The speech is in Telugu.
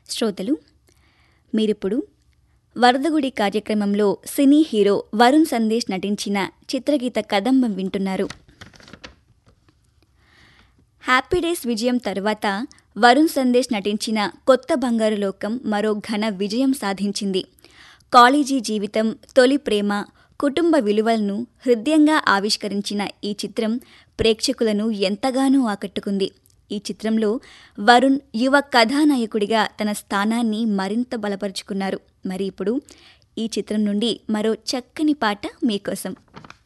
శ్రోతలు మీరిప్పుడు వరదగుడి కార్యక్రమంలో సినీ హీరో వరుణ్ సందేశ్ నటించిన చిత్రగీత కదంబం వింటున్నారు హ్యాపీ డేస్ విజయం తర్వాత వరుణ్ సందేశ్ నటించిన కొత్త బంగారు లోకం మరో ఘన విజయం సాధించింది కాలేజీ జీవితం తొలి ప్రేమ కుటుంబ విలువలను హృదయంగా ఆవిష్కరించిన ఈ చిత్రం ప్రేక్షకులను ఎంతగానో ఆకట్టుకుంది ఈ చిత్రంలో వరుణ్ యువ కథానాయకుడిగా తన స్థానాన్ని మరింత బలపరుచుకున్నారు మరి ఇప్పుడు ఈ చిత్రం నుండి మరో చక్కని పాట మీకోసం